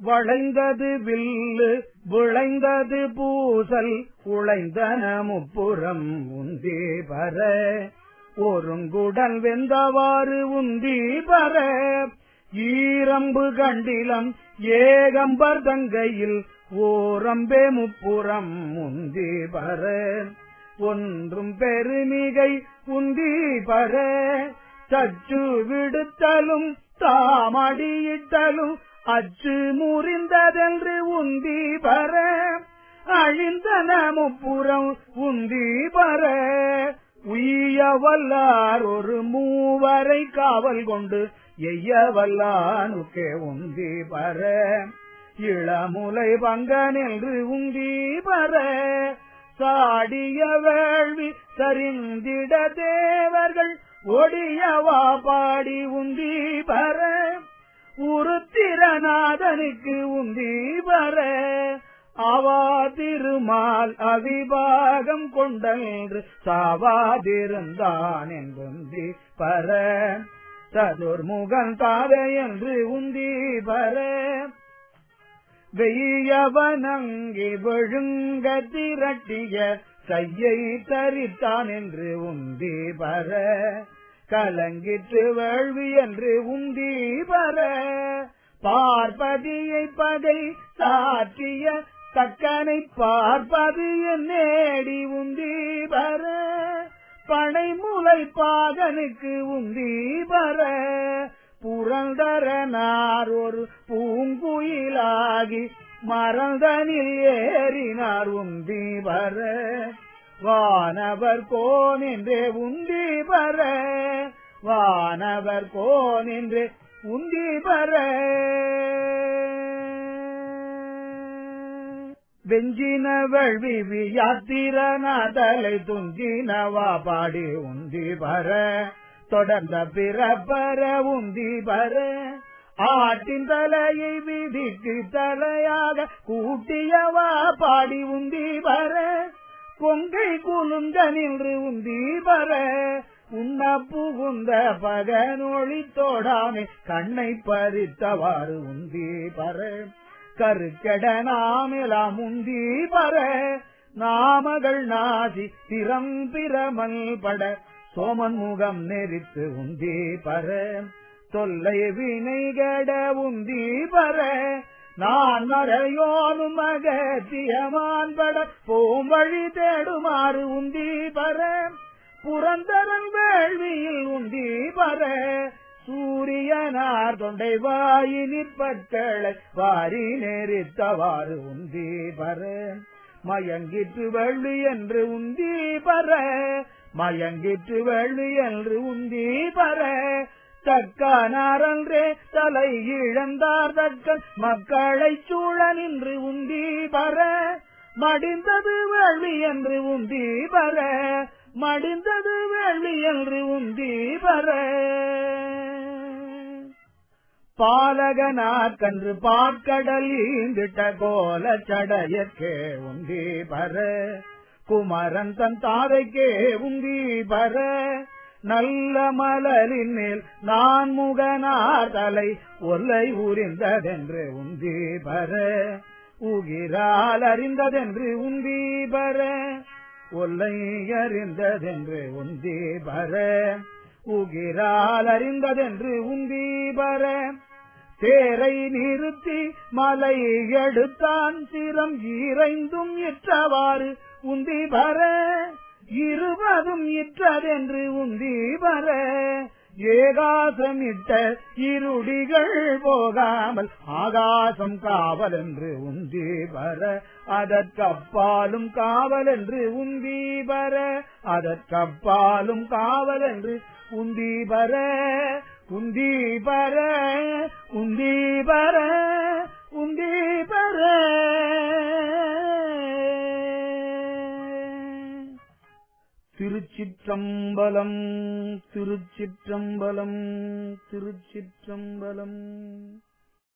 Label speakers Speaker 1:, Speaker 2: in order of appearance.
Speaker 1: வளைந்தது வில்லு விளைந்தது பூசல் உழைந்தன முப்புறம் உந்தி பர ஒருங்குடல் வெந்தவாறு உந்தி பர ஈரம்பு கண்டிலம் ஏகம்பர் தங்கையில் ஓரம்பே முப்புறம் உந்தி பர ஒன்றும் பெருமிகை உந்தி பர சச்சு விடுத்தலும் தாமடியிட்டலும் அச்சு முறிந்ததென்று உந்தி பர அழிந்தன முப்புறம் உந்தி பர உய்ய வல்லார் ஒரு மூவரை காவல் கொண்டு எய்ய வல்லானுக்கே உந்தி பர இளமுலை பங்கன் என்று உந்தி பர சாடிய வேள்வி சரிந்திட தேவர்கள் ஒடியவா பாடி உந்தி பர உருத்திரநாதனுக்கு உந்தி பர அவா திருமால் அவிபாகம் கொண்டன்று சாவாதிருந்தான் என்புந்தி பர சதுர்முகன் தாரை என்று உந்தி பர வெய்யவனங்கி விழுங்க திரட்டிய கையை தரித்தான் என்று உந்தி பர கலங்கிற்று வேள்வி என்று உந்தி பர பார்ப்பதியை பகை சாற்றிய தக்கனை பார்ப்பது நேடி உந்தி பர பனைமுலை பாகனுக்கு உந்தி பர புரந்தரனார் ஒரு பூங்குயிலாகி மறந்தனில் ஏறினார் உந்தி பர வானவர் கோன் என்றே உந்தி பர வானவர் கோன் என்றே உந்தி பர வெஞ்சின வழ்வி யாத்திரநாதலை துஞ்சினவா பாடி உந்தி பர தொடர்ந்த பிறப்பர உந்தி பர ஆட்டின் தலையை விதிக்கு தலையாக கூட்டியவா பாடி உந்தி பர கொங்கை குலுங்க நின்று உந்தி பர உண்ண புகுந்த பகனொளி தோடாமே கண்ணை பறித்தவாறு உந்தி பர கருக்கட நாமெலாம் உந்தி பர நாமகள் நாசி திறம்பிரமல் பட சோமன் முகம் நெறித்து உந்தி பர தொல்லை வினைகட உந்தி பர நான் மறையோனும் மகத்தியமான் பட போம் வழி தேடுமாறு உந்தி பர புரந்தரன் வேள்வியில் உந்தி பர சூரியனார் தொண்டை வாயினிற் பற்களை வாரி நேரித்தவாறு உந்தி பர மயங்கிற்று வெள்ளி என்று உந்தி பர மயங்கிற்று வெள்ளி என்று உந்தி பர தக்கானாரன்றே தலை இழந்தார் தக்கன் மக்களை சூழ நின்று உந்தி பர மடிந்தது வேள்வி என்று உந்தி பர மடிந்தது வேள்வி என்று உந்தி பர பாலகனாக்கன்று பாக்கடல் ஈந்திட்ட கோல சடையற்கே உந்தி பர குமரன் தன் தாதைக்கே உந்தி பர நல்ல மலரின் மேல் நான் முகனார் தலை ஒல்லை உரிந்ததென்று உந்தி பர உகிரால் அறிந்ததென்று உந்தி பர ஒல்லை அறிந்ததென்று உந்தி பர உகிரால் அறிந்ததென்று உந்தி பர தேரை நிறுத்தி மலை எடுத்தான் சிரம் இறைந்தும் இற்றவாறு உந்தி பர இருபதும் இற்றதென்று உந்தி பர ஏகாசமிட்ட இருடிகள் போகாமல் ஆகாசம் காவல் என்று உந்தி பர அதற்கப்பாலும் காவல் என்று உந்தி பர அதற்கப்பாலும் காவல் என்று உந்தி பர உந்தி பர உந்தி பர உந்தி பர திருச்சிற்றம்பலம் திருச்சிற்றம்பலம் திருச்சிற்றம்பலம்